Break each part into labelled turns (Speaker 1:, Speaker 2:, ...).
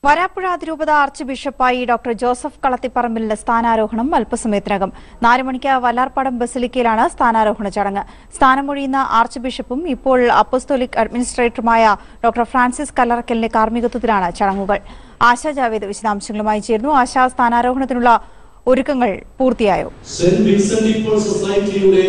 Speaker 1: വരാപ്പുഴ അതിരൂപത ആർച്ച് ബിഷപ്പായി doctor Joseph കളത്തിപ്പറമ്പിലിന്റെ സ്ഥാനാരോഹണം അല്പസമയത്തിനകം നാല് മണിക്ക് വല്ലാർപ്പാടം ബസിലിക്കയിലാണ് സ്ഥാനാരോഹണ ചടങ്ങ് സ്ഥാനമൊഴിയുന്ന ആർച്ച് ബിഷപ്പും ഇപ്പോൾ അപ്പസ്തോലിക് അഡ്മിനിസ്ട്രേറ്ററുമായ ഡോക്ടർ ഫ്രാൻസിസ് കല്ലറക്കലിന്റെ കാർമ്മികത്വത്തിലാണ് ചടങ്ങുകൾ ആശാ ജാവേദ് വിശദാംശങ്ങളുമായി ചേർന്നു ആശാ സ്ഥാനാരോഹണത്തിനുള്ള ഒരുക്കങ്ങൾ പൂർത്തിയായോ
Speaker 2: സെന്റ് വിൻസെന്റ് ഇപ്പോൾ സൊസൈറ്റിയുടെ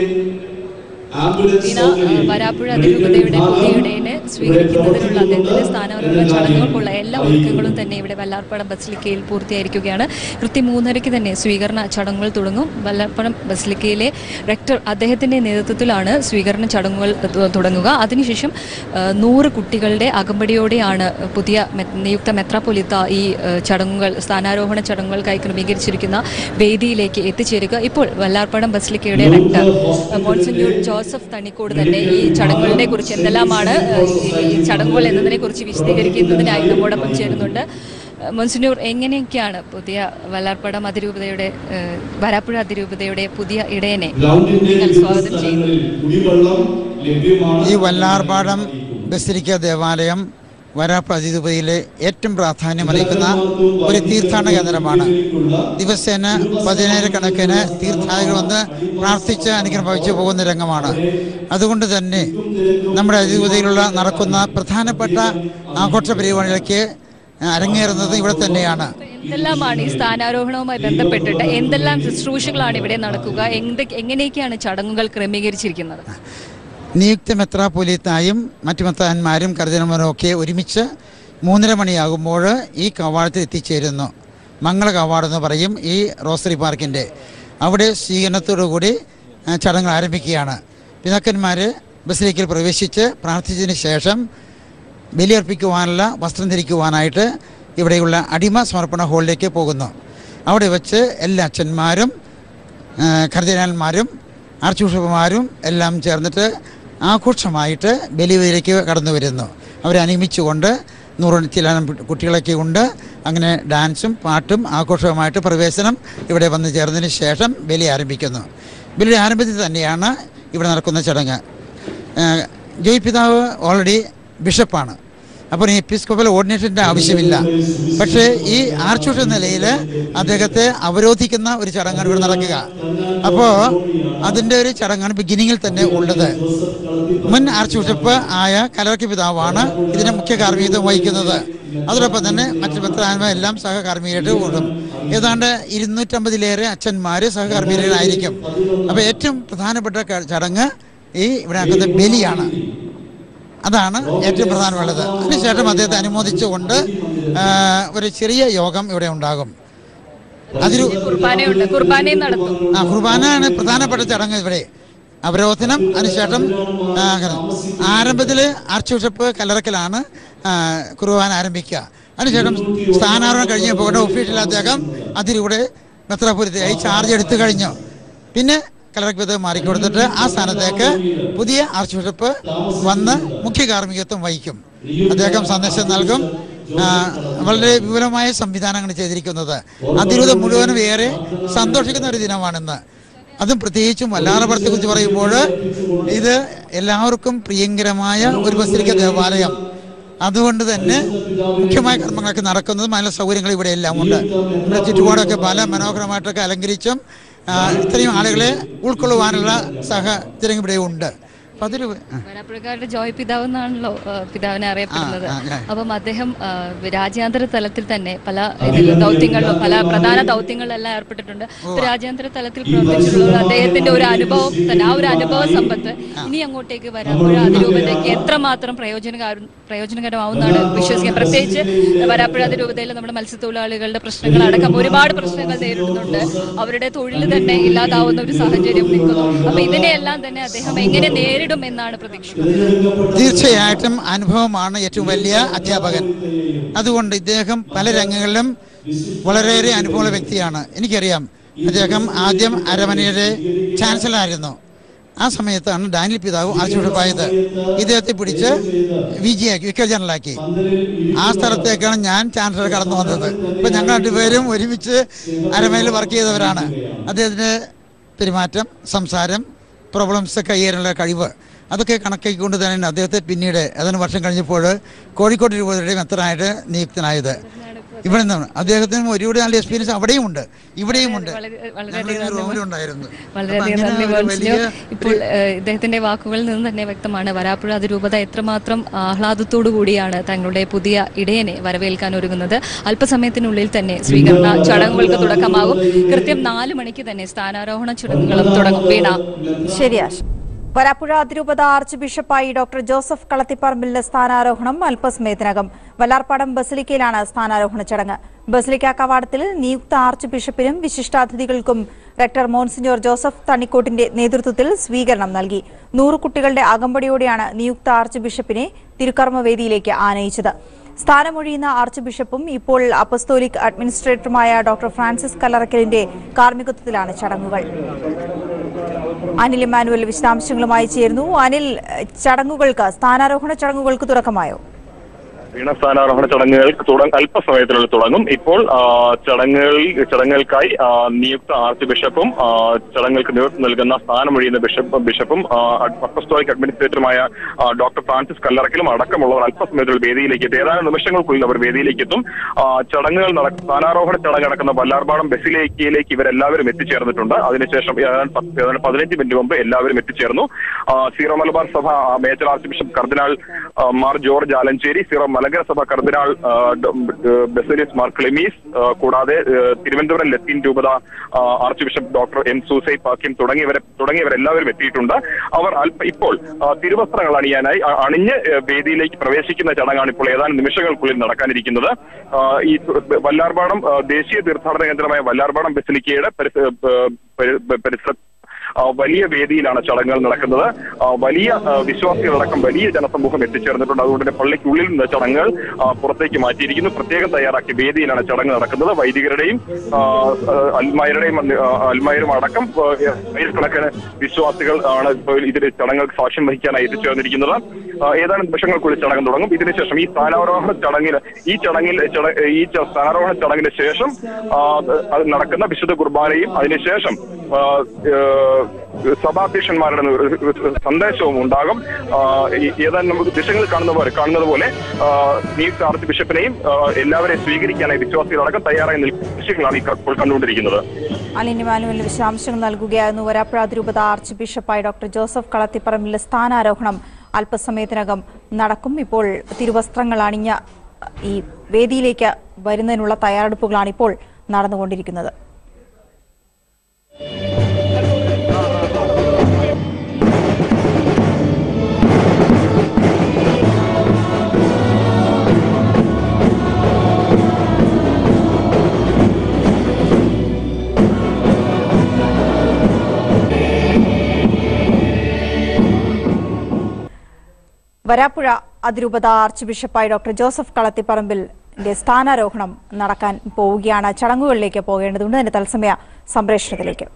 Speaker 2: ആംബുലൻസ്
Speaker 3: ടീന
Speaker 2: സൗകര്യം
Speaker 3: വരാപ്പുഴ അതിരൂപതയുടെ പുതിയ ഇടയനെ സ്വീകരിക്കുന്നതിനുള്ള അദ്ദേഹത്തിന്റെ സ്ഥാനാരോഹണ ചടങ്ങുകൾക്കുള്ള എല്ലാ ഒരുക്കങ്ങളും തന്നെ ഇവിടെ വല്ലാർപ്പടം ബസിലിക്കയിൽ പൂർത്തിയായിരിക്കുകയാണ് കൃത്യം മൂന്നരയ്ക്ക് തന്നെ സ്വീകരണ ചടങ്ങുകൾ തുടങ്ങും വല്ലാർപ്പടം ബസിലിക്കയിലെ റെക്ടർ അദ്ദേഹത്തിന്റെ നേതൃത്വത്തിലാണ് സ്വീകരണ ചടങ്ങുകൾ തു- തുടങ്ങുക അതിനുശേഷം ആ, നൂറ് കുട്ടികളുടെ അകമ്പടിയോടെയാണ് പുതിയ മെ- നിയുക്ത മെത്രാപ്പൊലിത്ത ഈ ആ, ചടങ്ങുകൾ സ്ഥാനാരോഹണ ചടങ്ങുകൾക്കായി ക്രമീകരിച്ചിരിക്കുന്ന വേദിയിലേക്ക് എത്തിച്ചേരുക ഇപ്പോൾ വല്ലാർപ്പടം ബസിലിക്കയുടെ റെക്ടർ ആ, മോൺസിഞ്ഞൂർ ജോസഫ് തണ്ണിക്കോട് തന്നെ ഈ ചടങ്ങുകളെ കുറിച്ച് എന്തെല്ലാമാണ് ആ, ഈ ഈ ചടങ്ങുകൾ എന്നതിനെ കുറിച്ച് വിശദീകരിക്കുന്നതിനായി നമ്മോടൊപ്പം ചേരുന്നുണ്ട് ആ, മോൺസിഞ്ഞൂർ എങ്ങനെയൊക്കെയാണ് പുതിയ വല്ലാർപ്പടം അതിരൂപതയുടെ ആ, വരാപ്പുഴ അതിരൂപതയുടെ പുതിയ ഇടയനെ
Speaker 2: ഗ്രൗണ്ടിന്റെ
Speaker 3: നിങ്ങൾ
Speaker 2: വിവിധ
Speaker 3: സ്വാഗതം ചെയ്യുന്നു
Speaker 2: സ്ഥലങ്ങളിൽ കുടിവെള്ളം ലഭ്യമാണ്
Speaker 4: ഈ വല്ലാർപാടം ബസിലിക്ക ദേവാലയം വരാപ്പ അതിരൂപതയിലെ ഏറ്റവും പ്രാധാന്യമറിയിക്കുന്ന ഒരു തീർത്ഥാടന കേന്ദ്രമാണ് ദിവസേന പതിനായിരക്കണക്കിന് തീർത്ഥാടകർ വന്ന് പ്രാർത്ഥിച്ച് അനുഗ്രഹം ഭവിച്ചു പോകുന്ന രംഗമാണ് അതുകൊണ്ട് തന്നെ നമ്മുടെ അതിരൂപതയിലുള്ള നടക്കുന്ന പ്രധാനപ്പെട്ട ആഘോഷ പരിപാടികളിലേക്ക് അരങ്ങേറുന്നത് ഇവിടെ തന്നെയാണ്
Speaker 3: എന്തെല്ലാമാണ് ഈ സ്ഥാനാരോഹണവുമായി ബന്ധപ്പെട്ടിട്ട് എന്തെല്ലാം ശുശ്രൂഷകളാണ് ഇവിടെ നടക്കുക എന്ത് എങ്ങനെയൊക്കെയാണ് ചടങ്ങുകൾ ക്രമീകരിച്ചിരിക്കുന്നത്
Speaker 4: നിയുക്ത മെത്രാപ്പൊലീത്തായും മറ്റു മെത്രാന്മാരും കരുതന്മാരും ഒക്കെ ഒരുമിച്ച് മൂന്നര മണിയാകുമ്പോൾ ഈ കവാടത്തിൽ എത്തിച്ചേരുന്നു മംഗള കവാടം എന്ന് പറയും ഈ റോസറി പാർക്കിൻ്റെ അവിടെ സ്വീകരണത്തോടുകൂടി ആ, ചടങ്ങ് ആരംഭിക്കുകയാണ് പിതാക്കന്മാർ ബസ്സിലേക്ക് പ്രവേശിച്ച് പ്രാർത്ഥിച്ചതിന് ശേഷം ബലിയർപ്പിക്കുവാനുള്ള വസ്ത്രം ധരിക്കുവാനായിട്ട് ഇവിടെയുള്ള അടിമ സമർപ്പണ ഹാളിലേക്ക് പോകുന്നു അവിടെ വെച്ച് എല്ലാ അച്ഛന്മാരും കർദിനാന്മാരും ആർച്ച് ബിഷപ്പുമാരും എല്ലാം ചേർന്നിട്ട് ആഘോഷമായിട്ട് ബലിവേദിയിലേക്ക് കടന്നു വരുന്നു അവരെ അനുഗമിച്ചുകൊണ്ട് നൂറ് ചില കുട്ടികളൊക്കെ ഉണ്ട് അങ്ങനെ ഡാൻസും പാട്ടും ആഘോഷവുമായിട്ട് പ്രവേശനം ഇവിടെ വന്ന് ചേർന്നതിന് ശേഷം ബലി ആരംഭിക്കുന്നു ബലി ആരംഭത്തിൽ തന്നെയാണ് ഇവിടെ നടക്കുന്ന ചടങ്ങ് ഏഹ് ജോയ് പിതാവ് ഓൾറെഡി ബിഷപ്പാണ് അപ്പോൾ ഈ എപ്പിസ്കോപ്പൽ ഓർഡിനേഷൻ്റെ ആവശ്യമില്ല പക്ഷേ ഈ ആർച്ച് ബിഷപ്പ് നിലയിൽ അദ്ദേഹത്തെ അവരോധിക്കുന്ന ഒരു ചടങ്ങാണ് ഇവിടെ നടക്കുക അപ്പോൾ അതിൻ്റെ ഒരു ചടങ്ങാണ് ബിഗിനിങ്ങിൽ തന്നെ ഉള്ളത് മുൻ ആർച്ച് ബിഷപ്പ് ആയ കലർക്കി പിതാവാണ് ഇതിന് മുഖ്യ കാർമ്മികത്വം വഹിക്കുന്നത് അതോടൊപ്പം തന്നെ മറ്റു മെത്രാന്മാർ എല്ലാം സഹകാർമ്മികരായിട്ട് കൂടും ഏതാണ്ട് ഇരുന്നൂറ്റമ്പതിലേറെ അച്ഛന്മാർ സഹകാർമ്മികരായിരിക്കും അപ്പോൾ ഏറ്റവും പ്രധാനപ്പെട്ട ക- ചടങ്ങ് ഈ ഇവിടെ നടക്കുന്ന ബലിയാണ് അതാണ് ഏറ്റവും പ്രധാനമുള്ളത് അതിനുശേഷം അദ്ദേഹത്തെ അനുമോദിച്ചുകൊണ്ട് ആ, ഒരു ചെറിയ യോഗം ഇവിടെ ഉണ്ടാകും അതിരു
Speaker 3: കുർബാനയുണ്ട് കുർബാനയും നടത്തും
Speaker 4: ആ കുർബാനയാണ് പ്രധാനപ്പെട്ട ചടങ്ങ് ഇവിടെ അവരോധനം അതിനുശേഷം ആ, അങ്ങനെ. ആരംഭത്തിൽ ആർച്ച് ബിഷപ്പ് കല്ലറക്കലാണ് ആ, കുർബാന ആരംഭിക്കുക അതിനുശേഷം സ്ഥാനാരോഹണം കഴിഞ്ഞപ്പോൾ ഒഫീഷ്യൽ അദ്ദേഹം അതിലൂടെ മെത്രാപുരത്തിയായി ചാർജ് എടുത്തു കഴിഞ്ഞു പിന്നെ കലറക്ക് മാറിക്കൊടുത്തിട്ട് ആ സ്ഥാനത്തേക്ക് പുതിയ ആർച്ച് ബിഷപ്പ് വന്ന് മുഖ്യ കാർമ്മികത്വം വഹിക്കും അദ്ദേഹം സന്ദേശം നൽകും ആ, വളരെ വിപുലമായ സംവിധാനങ്ങൾ ചെയ്തിരിക്കുന്നത് അതിരൂപത മുഴുവനും ഏറെ സന്തോഷിക്കുന്ന ഒരു ദിനമാണിന്ന് അതും പ്രത്യേകിച്ചും വല്ലാറപ്പുറത്തെ കുറിച്ച് പറയുമ്പോൾ ഇത് എല്ലാവർക്കും പ്രിയങ്കരമായ ഒരു ബസിലിക്ക ദേവാലയം അതുകൊണ്ട് തന്നെ മുഖ്യമായ കർമ്മങ്ങളൊക്കെ നടക്കുന്നതും അതിനുള്ള സൗകര്യങ്ങൾ ഇവിടെ എല്ലാം ഉണ്ട് ഇവിടെ ചുറ്റുപാടൊക്കെ പല മനോഹരമായിട്ടൊക്കെ അലങ്കരിച്ചും ആ, ഇത്രയും ആളുകളെ ഉൾക്കൊള്ളുവാനുള്ള സാഹചര്യം ഇവിടെ ഉണ്ട് അപ്പം അതൊരു ആ.
Speaker 3: വരാപ്പുഴക്കാരുടെ ജോയ് പിതാവ് എന്നാണല്ലോ ആ, പിതാവിനെ അറിയപ്പെടുന്നത്
Speaker 4: ആ, ആ, ആ.
Speaker 3: അപ്പം അദ്ദേഹം ആ, രാജ്യാന്തര തലത്തിൽ തന്നെ പല ഇതിലും ദൗത്യങ്ങളിലും പല പ്രധാന ദൗത്യങ്ങളിലെല്ലാം ഏർപ്പെട്ടിട്ടുണ്ട് ഇപ്പൊ രാജ്യാന്തര തലത്തിൽ പ്രവർത്തിച്ചിട്ടുള്ള അദ്ദേഹത്തിന്റെ ഒരു അനുഭവം തന്നെ ആ ഒരു അനുഭവ സമ്പത്ത് ഇനി അങ്ങോട്ടേക്ക് വരാപ്പുഴ അതിരൂപതയ്ക്ക് എത്രമാത്രം പ്രയോജനകാരും പ്രയോജനകരമാവുന്നതാണ് വിശ്വസിക്കാൻ പ്രത്യേകിച്ച് വരാപ്പുഴ അതിരൂപതയിൽ നമ്മുടെ മത്സ്യത്തൊഴിലാളികളുടെ പ്രശ്നങ്ങൾ അടക്കം ഒരുപാട് പ്രശ്നങ്ങൾ നേരിടുന്നുണ്ട് അവരുടെ തൊഴിൽ തന്നെ ഇല്ലാതാവുന്ന ഒരു സാഹചര്യം നിൽക്കുന്നു അപ്പൊ ഇതിനെയെല്ലാം തന്നെ അദ്ദേഹം എങ്ങനെ നേരിടും എന്നാണ് പ്രതീക്ഷിക്കുന്നത്
Speaker 4: തീർച്ചയായിട്ടും അനുഭവമാണ് ഏറ്റവും വലിയ അധ്യാപകൻ അതുകൊണ്ട് ഇദ്ദേഹം പല രംഗങ്ങളിലും വളരെയേറെ അനുഭവമുള്ള വ്യക്തിയാണ് എനിക്കറിയാം അദ്ദേഹം ആദ്യം അരമനയുടെ ചാൻസലറായിരുന്നു ആ സമയത്താണ് ഡാനിയൽ പിതാവ് ആർച്ച് ബിഷപ്പായത് ഇദ്ദേഹത്തെ പിടിച്ച് വി ജി ആക്കി വിക്കൽ ജനറലാക്കി ആ സ്ഥലത്തേക്കാണ് ഞാൻ ചാൻസലർ കടന്നു വന്നത് ഇപ്പം ഞങ്ങൾ രണ്ടുപേരും ഒരുമിച്ച് അരമനയിൽ വർക്ക് ചെയ്തവരാണ് അദ്ദേഹത്തിൻ്റെ പെരുമാറ്റം സംസാരം പ്രോബ്ലംസ് കൈകാര്യമുള്ള കഴിവ് അതൊക്കെ കണക്കാക്കിക്കൊണ്ട് തന്നെ അദ്ദേഹത്തെ പിന്നീട് ഏതാനും വർഷം കഴിഞ്ഞപ്പോൾ കോഴിക്കോട് രൂപതയുടെ മെത്തനായിട്ട് നിയുക്തനായത് ഇവിടെ നിന്നാണ് അദ്ദേഹത്തിന് ഒരുപാട് നല്ല എക്സ്പീരിയൻസ് അവിടെയും ഉണ്ട് ഇവിടെയും ഉണ്ട്
Speaker 3: വളരെ- വളരെയധികം
Speaker 4: ഞങ്ങളൊരു
Speaker 3: നന്ദി.
Speaker 4: റൂമിലുണ്ടായിരുന്നു
Speaker 3: വളരെയധികം
Speaker 4: അപ്പൊ
Speaker 3: നന്ദി
Speaker 4: അങ്ങനെ ഒരു
Speaker 3: മോൻസിനു
Speaker 4: വലിയ
Speaker 3: ഇപ്പോൾ ഏഹ്, ഇദ്ദേഹത്തിന്റെ വാക്കുകളിൽ നിന്ന് തന്നെ വ്യക്തമാണ് വരാപ്പുഴ അതിരൂപത എത്രമാത്രം ആഹ്ലാദത്തോടു കൂടിയാണ് തങ്ങളുടെ പുതിയ ഇടയനെ വരവേൽക്കാൻ ഒരുങ്ങുന്നത് അല്പസമയത്തിനുള്ളിൽ തന്നെ സ്വീകരണ ചടങ്ങുകൾക്ക് തുടക്കമാകും കൃത്യം നാല് മണിക്ക് തന്നെ സ്ഥാനാരോഹണ ചടങ്ങുകളും തുടങ്ങും വീണ
Speaker 1: ശരിയാ വരാപ്പുഴ അതിരൂപത ആർച്ച് ബിഷപ്പായി ഡോക്ടർ ജോസഫ് കളത്തിപ്പറമ്പിലിന്റെ സ്ഥാനാരോഹണം അല്പസമയത്തിനകം വല്ലാർപ്പാടം ബസിലിക്കയിലാണ് സ്ഥാനാരോഹണ ചടങ്ങ് ബസിലിക്ക കവാടത്തിൽ നിയുക്ത ആർച്ച് ബിഷപ്പിനും വിശിഷ്ടാതിഥികൾക്കും റെക്ടർ മോൺസിഞ്ഞോർ ജോസഫ് തണ്ണിക്കോട്ടിന്റെ നേതൃത്വത്തിൽ സ്വീകരണം നൽകി നൂറ് കുട്ടികളുടെ അകമ്പടിയോടെയാണ് നിയുക്ത ആർച്ച് ബിഷപ്പിനെ തിരുക്കർമ്മവേദിയിലേക്ക് ആനയിച്ചത് സ്ഥാനമൊഴിയുന്ന ആർച്ച് ബിഷപ്പും ഇപ്പോൾ അപ്പസ്തോലിക് അഡ്മിനിസ്ട്രേറ്ററുമായ ഡോക്ടർ ഫ്രാൻസിസ് കല്ലറക്കലിന്റെ കാർമ്മികത്വത്തിലാണ് ചടങ്ങുകൾ അനിൽ ഇമാനുവൽ വിശദാംശങ്ങളുമായി ചേരുന്നു അനിൽ ഏഹ്, ചടങ്ങുകൾക്ക് സ്ഥാനാരോഹണ ചടങ്ങുകൾക്ക് തുടക്കമായോ
Speaker 5: വീണ സ്ഥാനാരോഹണ ചടങ്ങുകൾ തുടങ്ങ അല്പസമയത്തിനുള്ളിൽ തുടങ്ങും ഇപ്പോൾ ആ, ചടങ്ങുകളിൽ ചടങ്ങുകൾക്കായി ആ, നിയുക്ത ആർച്ച് ബിഷപ്പും ആ, ചടങ്ങുകൾക്ക് നേതൃത്വം നൽകുന്ന സ്ഥാനമൊഴിയുന്ന ബിഷപ്പ് ബിഷപ്പും ആ, അപ്പസ്തോലിക് അഡ്മിനിസ്ട്രേറ്ററുമായ ആ, ഡോക്ടർ ഫ്രാൻസിസ് കല്ലറക്കലും അടക്കമുള്ളവർ അല്പസമയത്തിൽ വേദിയിലേക്ക് എത്തും ഏതാനും നിമിഷങ്ങൾക്കുള്ളിൽ അവർ വേദിയിലേക്ക് എത്തും ആ, ചടങ്ങുകൾ നട- സ്ഥാനാരോഹണ ചടങ്ങ് നടക്കുന്ന വല്ലാർപാടം ബസിലേക്കിലേക്ക് ഇവരെല്ലാവരും എത്തിച്ചേർന്നിട്ടുണ്ട് അതിനുശേഷം ഏതാനും പത്ത് ഏതാനും പതിനഞ്ച് മിനിറ്റ് മുമ്പ് എല്ലാവരും എത്തിച്ചേർന്നു ആ, സീറോ മലബാർ സഭ ആ, മേജർ ആർച്ച് ബിഷപ്പ് കർദിനാൾ ആ, മാർ ജോർജ് ആലഞ്ചേരി സീറോ മലങ്കര സഭ കർദിനാൾ ആ, ഡ- ഡ- ബസേലിയസ് മാർ ക്ലെമീസ് ആ, കൂടാതെ ആ, തിരുവനന്തപുരം ലത്തീൻ രൂപത ആ, arch bishop doctor M Soosai Pakiam തുടങ്ങിയവരെ തുടങ്ങിയവരെല്ലാവരും എത്തിയിട്ടുണ്ട് അവർ അല്പ ഇപ്പോൾ ആ, തിരുവസ്ത്രങ്ങൾ അണിയാനായി അ- അണിഞ്ഞ് ആ, വേദിയിലേക്ക് പ്രവേശിക്കുന്ന ചടങ്ങാണ് ഇപ്പോൾ ഏതാനും നിമിഷങ്ങൾക്കുള്ളിൽ നടക്കാനിരിക്കുന്നത് ആ, ഈ വല്ലാർപാടം ആ, ദേശീയ തീർത്ഥാടന കേന്ദ്രമായ വല്ലാർപാടം ബസിലിക്കയുടെ പരിസ- പരി- പരിസര ആ, വലിയ വേദിയിലാണ് ചടങ്ങുകൾ നടക്കുന്നത് ആ, വലിയ ആ, വിശ്വാസികളടക്കം വലിയ ജനസമൂഹം എത്തിച്ചേർന്നിട്ടുണ്ട് അതുകൊണ്ട് തന്നെ പള്ളിക്കുള്ളിൽ നിന്ന് ചടങ്ങുകൾ ആ, പുറത്തേക്ക് മാറ്റിയിരിക്കുന്നു പ്രത്യേകം തയ്യാറാക്കിയ വേദിയിലാണ് ചടങ്ങ് നടക്കുന്നത് വൈദികരുടെയും ആ, ആ, അൽമായരുടെയും ആ, അൽമായരും അടക്കം ആ, ആയിരക്കണക്കിന് വിശ്വാസികൾ ആണ് ഇപ്പോൾ ഇതിൽ ചടങ്ങുകൾക്ക് സാക്ഷ്യം വഹിക്കാനായി എത്തിച്ചേർന്നിരിക്കുന്നത് ആ, ഏതാനും നിമിഷങ്ങൾക്കുള്ളിൽ ചടങ്ങ് തുടങ്ങും ഇതിനുശേഷം ഈ സ്ഥാനാരോഹണ ചടങ്ങിൽ ഈ ചടങ്ങിൽ ചട- ഈ ച- സ്ഥാനാരോഹണ ചടങ്ങിന് ശേഷം ആ, അത് നടക്കുന്ന വിശുദ്ധ കുർബാനയും അതിനുശേഷം ആ, ഏഹ്, സഭാധ്യക്ഷന്മാരുടെ ഒരു സന്ദേശവും ഉണ്ടാകും ആ, ഈ- ഏതാനും നമുക്ക് ദൃശ്യങ്ങളിൽ കാണുന്ന പോലെ കാണുന്നത് പോലെ ആ, നിയുക്ത ആർച്ച് ബിഷപ്പിനെയും ആ, എല്ലാവരെയും സ്വീകരിക്കാനായി വിശ്വാസികളടക്കം തയ്യാറായി നിൽക്കുന്ന ദൃശ്യങ്ങളാണ് ഈ ക- ഇപ്പോൾ കണ്ടുകൊണ്ടിരിക്കുന്നത്
Speaker 1: അലിൻ ഇമാനുവൽ വിശദാംശങ്ങൾ നൽകുകയായിരുന്നു വരാപ്പുഴ അതിരൂപത ആർച്ച് ബിഷപ്പായി ഡോക്ടർ ജോസഫ് കളത്തിപ്പറമ്പിലെ സ്ഥാനാരോഹണം അല്പസമയത്തിനകം നടക്കും ഇപ്പോൾ തിരുവസ്ത്രങ്ങൾ അണിഞ്ഞ ഈ വേദിയിലേക്ക് വരുന്നതിനുള്ള തയ്യാറെടുപ്പുകളാണ് ഇപ്പോൾ നടന്നുകൊണ്ടിരിക്കുന്നത് വരാപ്പുഴ അതിരൂപത ആർച്ച് ബിഷപ്പായി ഡോക്ടർ ജോസഫ് കളത്തിപ്പറമ്പിലിന്റെ സ്ഥാനാരോഹണം നടക്കാൻ പോവുകയാണ് ചടങ്ങുകളിലേക്ക് പോകേണ്ടതുണ്ട് അതിന്റെ തത്സമയ സംപ്രേഷണത്തിലേക്ക്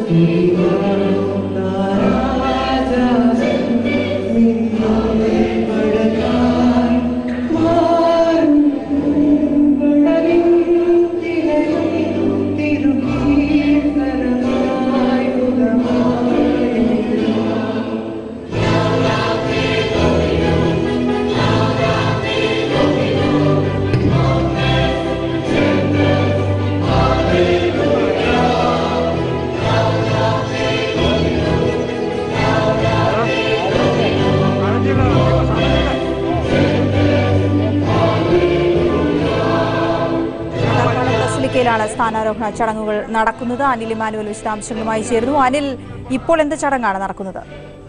Speaker 1: വല്ലാർപാടം ബസിലിക്കയിലാണ് സ്ഥാനാരോഹണ ചടങ്ങുകൾ നടക്കുന്നത് അനിൽ ഇമാനുവൽ വിശദാംശങ്ങളുമായി ചേരുന്നു അനിൽ ഇപ്പോൾ എന്ത് ചടങ്ങാണ് നടക്കുന്നത്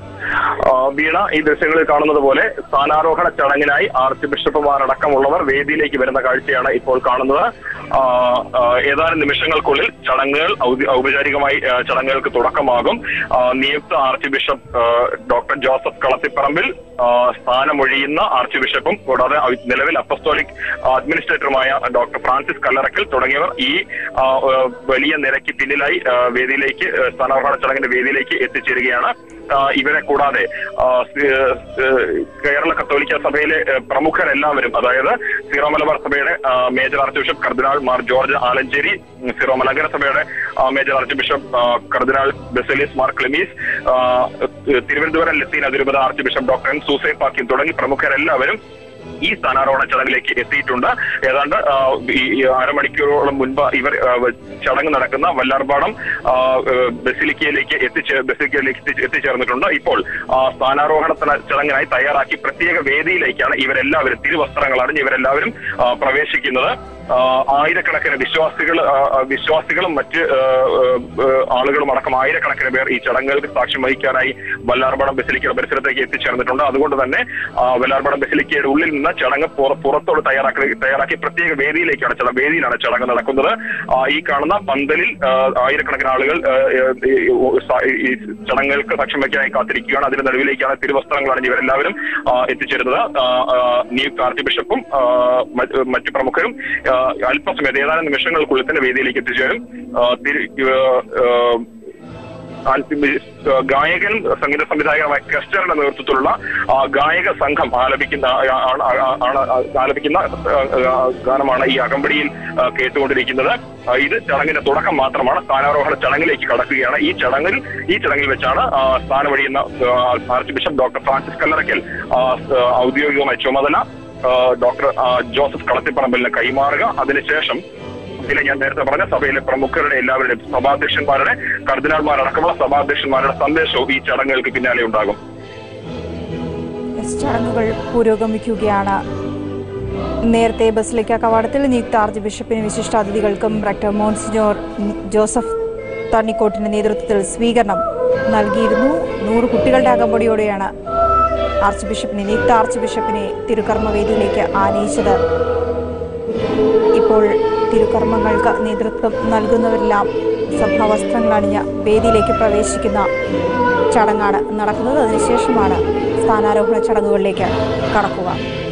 Speaker 5: ആ, വീണ ഈ ദൃശ്യങ്ങളിൽ കാണുന്നത് പോലെ സ്ഥാനാരോഹണ ചടങ്ങിനായി ആർച്ച് ബിഷപ്പുമാരടക്കമുള്ളവർ വേദിയിലേക്ക് വരുന്ന കാഴ്ചയാണ് ഇപ്പോൾ കാണുന്നത് ആ, ആ, ഏതാനും നിമിഷങ്ങൾക്കുള്ളിൽ ചടങ്ങുകൾ ഔദ്യ- ഔപചാരികമായി ആ, ചടങ്ങുകൾക്ക് തുടക്കമാകും ആ, നിയുക്ത ആർച്ച് ബിഷപ്പ് ആ, ഡോക്ടർ ജോസഫ് കളത്തിപ്പറമ്പിൽ ആ, സ്ഥാനമൊഴിയുന്ന ആർച്ച് ബിഷപ്പും കൂടാതെ ഔ- നിലവിൽ അപ്പസ്തോലിക് അഡ്മിനിസ്ട്രേറ്ററുമായ ഡോക്ടർ ഫ്രാൻസിസ് കല്ലറക്കൽ തുടങ്ങിയവർ ഈ ആ, ആ, വലിയ നിരക്ക് പിന്നിലായി ആ, വേദിയിലേക്ക് ആ, സ്ഥാനാരോഹണ ചടങ്ങിന്റെ വേദിയിലേക്ക് എത്തിച്ചേരുകയാണ് ആ, ഇവരെ കൂടാതെ ആ, സി- ഏ, കേരള കത്തോലിക്ക സഭയിലെ ഏ, പ്രമുഖരെല്ലാവരും അതായത് സീറോ മലബാർ സഭയുടെ ആ, മേജർ ആർച്ച് ബിഷപ്പ് കർദിനാൾ മാർ ജോർജ് ആലഞ്ചേരി ഉം, സീറോ മലങ്കര സഭയുടെ ആ, മേജർ ആർച്ച് ബിഷപ്പ് ആ, കർദിനാൾ ബെസലീസ് മാർ ക്ലിമീസ് ആ, തിരുവനന്തപുരം ലത്തീൻ അതിരൂപത arch bishop doctor N Soosai പാക്കിൻ തുടങ്ങി പ്രമുഖരെല്ലാവരും ഈ സ്ഥാനാരോഹണ ചടങ്ങിലേക്ക് എത്തിയിട്ടുണ്ട് ഏതാണ്ട് ആ, ഈ ഈ അരമണിക്കൂറോളം മുൻപ് ഇവർ ആ, ചടങ്ങ് നടക്കുന്ന വല്ലാർപാടം ആ, ഏ, ബസിലിക്കയിലേക്ക് എത്തിച്ചേ ബസിലിക്കയിലേക്ക് എത്തി- എത്തിച്ചേർന്നിട്ടുണ്ട് ഇപ്പോൾ ആ, സ്ഥാനാരോഹണ ചട- ചടങ്ങിനായി തയ്യാറാക്കി പ്രത്യേക വേദിയിലേക്കാണ് ഇവരെല്ലാവരും തിരുവസ്ത്രങ്ങൾ അണിഞ്ഞ് ഇവരെല്ലാവരും ആ, പ്രവേശിക്കുന്നത് ആ, ആയിരക്കണക്കിന് വിശ്വാസികൾ ആ, ആ, വിശ്വാസികളും മറ്റ് ആ, ആ, ആളുകളും അടക്കം ആയിരക്കണക്കിന് പേർ ഈ ചടങ്ങുകൾക്ക് സാക്ഷ്യം വഹിക്കാനായി വല്ലാർപാടം ബസിലിക്കയുടെ പരിസരത്തേക്ക് എത്തിച്ചേർന്നിട്ടുണ്ട് അതുകൊണ്ട് തന്നെ ആ, വല്ലാർപാടം ബസിലിക്കയുടെ ഉള്ളിൽ നിന്ന് ചടങ്ങ് പുറ- പുറത്തോട് തയ്യാറാക്കി തയ്യാറാക്കി പ്രത്യേക വേദിയിലേക്കാണ് ചട വേദിയിലാണ് ചടങ്ങ് നടക്കുന്നത് ആ, ഈ കാണുന്ന പന്തലിൽ ആ, ആയിരക്കണക്കിന് ആളുകൾ ആ, ഈ, സ- ഈ ചടങ്ങുകൾക്ക് സാക്ഷ്യം വയ്ക്കാനായി കാത്തിരിക്കുകയാണ് അതിന്റെ നടുവിലേക്കാണ് തിരുവസ്ത്രങ്ങൾ അണിഞ്ഞ് ഇവരെല്ലാവരും ആ, എത്തിച്ചേരുന്നത് ആ, ആ, നിയുക്ത ആർച്ച് ബിഷപ്പും ആ, മറ്റ് മറ്റ് പ്രമുഖരും ആ, അല്പസമയത്ത് ഏതാനും നിമിഷങ്ങൾക്കുള്ളിൽ തന്നെ വേദിയിലേക്ക് എത്തിച്ചേരും ആ, തിരു- ആ, ആ, ഗായകൻ സംഗീത സംവിധായകനുമായ കെസ്റ്ററിന്റെ നേതൃത്വത്തിലുള്ള ആ, ഗായക സംഘം ആലപിക്കുന്ന ആ, ആണ് ആ- ആണ് ആലപിക്കുന്ന ആ, ആ, ഗാനമാണ് ഈ അകമ്പടിയിൽ ആ, കേട്ടുകൊണ്ടിരിക്കുന്നത് ആ, ഇത് ചടങ്ങിന്റെ തുടക്കം മാത്രമാണ് സ്ഥാനാരോഹണ ചടങ്ങിലേക്ക് കടക്കുകയാണ് ഈ ചടങ്ങിൽ ഈ ചടങ്ങിൽ വെച്ചാണ് ആ, സ്ഥാനമൊഴിയുന്ന ആ, arch bishop doctor Francis Kallarakkal ആ, ആ, ഔദ്യോഗികമായ ചുമതല ആ, ഡോക്ടർ ആ, ജോസഫ് കളത്തിപ്പറമ്പലിന് കൈമാറുക അതിനുശേഷം ഇതിലെ ഞാൻ നേരത്തെ പറഞ്ഞ സഭയിലെ പ്രമുഖരുടെ എല്ലാവരുടെയും സഭാധ്യക്ഷന്മാരുടെ കർദിനാൾമാരടക്കമുള്ള സഭാധ്യക്ഷന്മാരുടെ സന്ദേശവും ഈ ചടങ്ങുകൾക്ക് പിന്നാലെ ഉണ്ടാകും
Speaker 1: എസ് ചടങ്ങുകൾ പുരോഗമിക്കുകയാണ് നേരത്തെ ബസിലിക്ക കവാടത്തിൽ നിയുക്ത ആർച്ച് ബിഷപ്പിന് വിശിഷ്ടാതിഥികൾക്കും റക്ടർ മോൺസിനോർ ജോസഫ് തണ്ണിക്കോട്ടിന്റെ നേതൃത്വത്തിൽ സ്വീകരണം നൽകിയിരുന്നു നൂറ് കുട്ടികളുടെ അകമ്പടിയോടെയാണ് ആർച്ച് ബിഷപ്പിനെ നിയുക്ത ആർച്ച് ബിഷപ്പിനെ തിരുക്കർമ്മവേദിയിലേക്ക് ആനയിച്ചത് ഇപ്പോൾ തിരുക്കർമ്മങ്ങൾക്ക് നേതൃത്വം നൽകുന്നവരെല്ലാം സഭാവസ്ത്രങ്ങൾ അണിഞ്ഞ് വേദിയിലേക്ക് പ്രവേശിക്കുന്ന ചടങ്ങാണ് നടക്കുന്നത് അതിനുശേഷമാണ് സ്ഥാനാരോഹണ ചടങ്ങുകളിലേക്ക് കടക്കുക